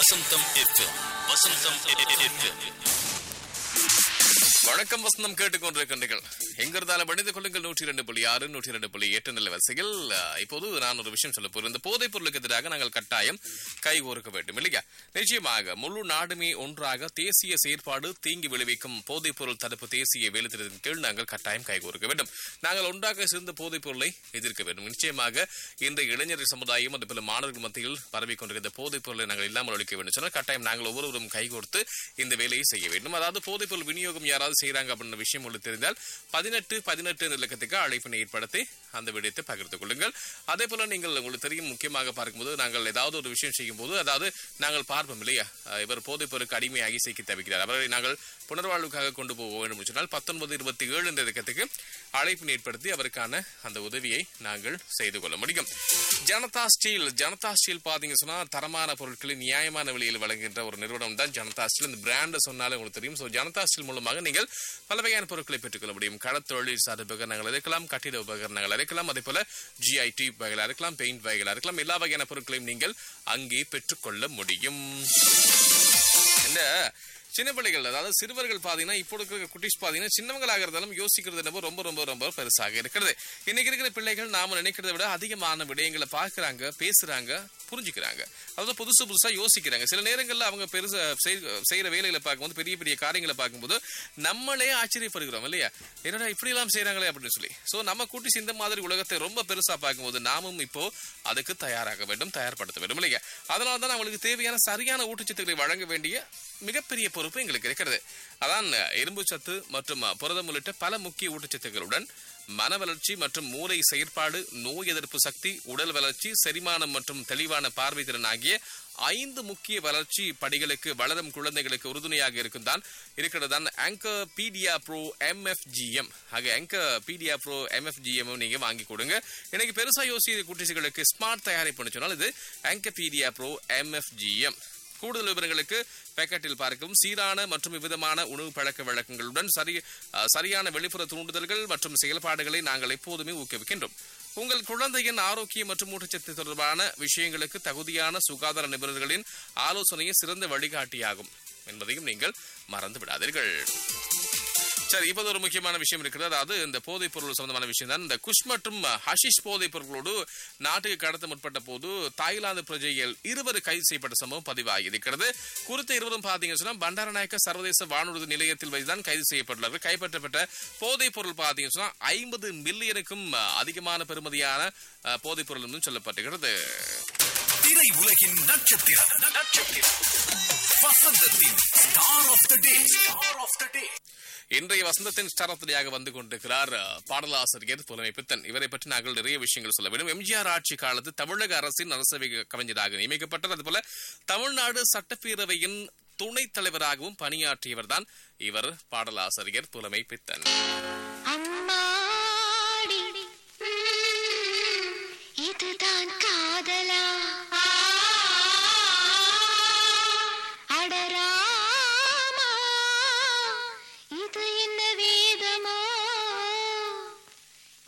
வசந்தம் FM வசந்தம் FM வணக்கம் வசந்தம் கேட்டுக்கொண்டிருக்கின்றீர்கள் எங்கிருந்தாலும் அணிந்து கொள்ளுங்கள் நூற்றி இரண்டு புள்ளி ஆறு நூற்றி இரண்டு புள்ளி எட்டு நிலை வரிசையில் அஹ், இப்போது நான் ஒரு விஷயம் சொல்ல போறேன் இந்த போதைப் பொருளுக்கு எதிராக நாங்கள் கட்டாயம் கைகோர்க்க வேண்டும் இல்லையா நிச்சயமாக முழு நாடுமே ஒன்றாக தேசிய செயற்பாடு தீங்கி விளைவிக்கும் போதைப் பொருள் தடுப்பு தேசிய வேலைத்திட்டத்தின் கீழ் நாங்கள் கட்டாயம் கைகோர்க்க வேண்டும் நாங்கள் ஒன்றாக சேர்ந்த போதைப் பொருளை எதிர்க்க வேண்டும் நிச்சயமாக இந்த இளைஞர் சமுதாயம் அதுபோல மாணவர்கள் மத்தியில் பரவிக் கொண்டிருக்கிற போதைப் பொருளை நாங்கள் இல்லாமல் ஒழிக்க வேண்டும் சொன்னால் கட்டாயம் நாங்கள் ஒவ்வொருவரும் கைகோர்த்து இந்த வேலையை செய்ய வேண்டும் அதாவது போதைப் பொருள் விநியோகம் யாராவது செய்யறாங்க அப்படின்ற விஷயம் உங்களுக்கு தெரிந்தால் பதினெட்டு பதினெட்டு இலக்கத்துக்கு அழைப்பினை ஏற்படுத்தி அந்த விடயத்தை பகிர்ந்து கொள்ளுங்கள் அதே போல நீங்கள் உங்களுக்கு தெரியும் முக்கியமாக பார்க்கும்போது நாங்கள் ஏதாவது ஒரு விஷயம் செய்யும் போது அதாவது நாங்கள் பார்ப்போம் இல்லையா அஹ் இவர் போதைப் பொருளுக்கு அடிமையாகி சிக்கி தவிக்கிறார் அவரை நாங்கள் புனர்வாழ்வுக்காக கொண்டு போக வேண்டும் என்று சொன்னால் பத்தொன்பது இருபத்தி ஏழு என்ற இலக்கத்துக்கு அழைப்பினை ஏற்படுத்தி அவருக்கான அந்த உதவியை நாங்கள் செய்து கொள்ள முடியும் ஜனதா ஸ்டீல் ஜனதா ஸ்டீல் பாத்தீங்க சொன்னா தரமான பொருட்களை நியாயமான விலையில் வழங்குகின்ற ஒரு நிறுவனம் தான் ஜனதா ஸ்டீல் இந்த பிராண்ட் சொன்னாலே உங்களுக்கு தெரியும் ஸோ ஜனதா ஸ்டீல் மூலமாக நீங்கள் பல வகையான பொருட்களை பெற்றுக்கொள்ள முடியும் கடத்தொழில் சார் உபகரணங்கள் இருக்கலாம் கட்டிட உபகரணங்கள் இருக்கலாம் அதே போல ஜிஐடி வகைகளாக இருக்கலாம் பெயிண்ட் வகைகளாக இருக்கலாம் எல்லா வகையான பொருட்களையும் நீங்கள் அங்கே பெற்றுக்கொள்ள முடியும் இந்த சின்ன பிள்ளைகள் அதாவது சிறுவர்கள் பாத்தீங்கன்னா இப்போ இருக்கிற குட்டிஸ் பாத்தீங்கன்னா சின்னவங்களாக இருந்தாலும் யோசிக்கிறது என்னவோ ரொம்ப ரொம்ப ரொம்ப பெருசாக இருக்கிறது இன்னைக்கு இருக்கிற பிள்ளைகள் நாம நினைக்கிறத விட அதிகமான விடயங்களை பார்க்கறாங்க பேசுறாங்க புரிஞ்சுக்கிறாங்க அதாவது புதுசு புதுசா யோசிக்கிறாங்க சில நேரங்கள்ல அவங்க பெருசா செய்- செய்யற வேலைகளை பார்க்கும்போது பெரிய பெரிய காரியங்களை பார்க்கும்போது நம்மளே ஆச்சரியப்படுகிறோம் இல்லையா என்னடா இப்படி எல்லாம் செய்யறாங்களே அப்படின்னு சொல்லி சோ நம்ம குட்டிஸ் இந்த மாதிரி உலகத்தை ரொம்ப பெருசா பார்க்கும்போது நாமும் இப்போ அதுக்கு தயாராக வேண்டும் தயார்படுத்த வேண்டும் இல்லையா அதனால தான் அவங்களுக்கு தேவையான சரியான ஊட்டச்சத்துக்களை வழங்க வேண்டிய மிகப்பெரிய பொறுப்பு எங்களுக்கு இருக்கிறது அதான் இரும்பு சத்து மற்றும் புரதம் உள்ளிட்ட பல முக்கிய ஊட்டச்சத்துக்களுடன் மன வளர்ச்சி மற்றும் மூளை செயற்பாடு நோய் எதிர்ப்பு சக்தி உடல் வளர்ச்சி செரிமானம் மற்றும் தெளிவான பார்வை திறன் ஆகிய ஐந்து முக்கிய வளர்ச்சி படிகளுக்கு வளரும் குழந்தைகளுக்கு உறுதுணையாக இருக்கும் தான் இருக்கிறது தான் ஆங்கர் பீடியா ப்ரோ எம்எஃப்ஜிஎம் ஆக ஆங்கர் பீடியா ப்ரோ எம்எஃப்ஜிஎம் நீங்க வாங்கி கொடுங்க இன்னைக்கு பெருசா யோசிக்கிற குட்டிசுகளுக்கு ஸ்மார்ட் தயாரிப்புன்னு சொன்னால் இது ஆங்கர் பீடியா ப்ரோ எம்எஃப்ஜிஎம் கூடுதல் விவரங்களுக்கு பேக்கெட்டில் பார்க்கும் சீரான மற்றும் விதமான உணவு பழக்க வழக்கங்களுடன் சரி அஹ், சரியான வெளிப்புற தூண்டுதல்கள் மற்றும் செயல்பாடுகளை நாங்கள் எப்போதுமே ஊக்குவிக்கின்றோம் உங்கள் குழந்தையின் ஆரோக்கியம் மற்றும் ஊட்டச்சத்து தொடர்பான விஷயங்களுக்கு தகுதியான சுகாதார நிபுணர்களின் ஆலோசனையே சிறந்த வழிகாட்டியாகும் என்பதையும் நீங்கள் மறந்து விடாதீர்கள் சரி இப்போது ஒரு முக்கியமான விஷயம் இருக்கிறது அதாவது இந்த போதைப் பொருள் சம்பந்தமான விஷயம் தான் இந்த குஷ் மற்றும் ஹஷிஷ் போதைப் பொருட்களோடு நாட்டுக்கு கடத்த முற்பட்ட போது தாய்லாந்து பிரஜைகள் இருவர் கைது செய்யப்பட்ட சம்பவம் பதிவாகி இருக்கிறது குறித்த இருவரும் பாத்தீங்கன்னு சொன்னா பண்டாரநாயக்க சர்வதேச வானூர்தி நிலையத்தில் வைத்துதான் கைது செய்யப்பட்டுள்ளார்கள் கைப்பற்றப்பட்ட போதைப் பொருள் பாத்தீங்கன்னு சொன்னா ஐம்பது மில்லியனுக்கும் அதிகமான பெறுமதியான அஹ், போதைப் பொருள் என்றும் சொல்லப்பட்டிருக்கிறது திரை உலகின் நட்சத்திரம் நட்சத்திரம் வசந்தத்தின் star of the day star of the day இன்றைய வசந்தத்தின் ஸ்டாரத்திரியாக வந்து கொண்டிருக்கிறார் அஹ், பாடலாசிரியர் புலமை பித்தன் இவரை பற்றி நாங்கள் நிறைய விஷயங்கள் சொல்ல வேண்டும் எம்ஜிஆர் ஆட்சி காலத்து தமிழக அரசின் அரசவை கவிஞராக நியமிக்கப்பட்டார் அதுபோல தமிழ்நாடு சட்டப்பேரவையின் துணைத் தலைவராகவும் பணியாற்றியவர் தான் இவர் பாடலாசிரியர் புலமை பித்தன் அம்மாடி ம், இதுதான் காதலா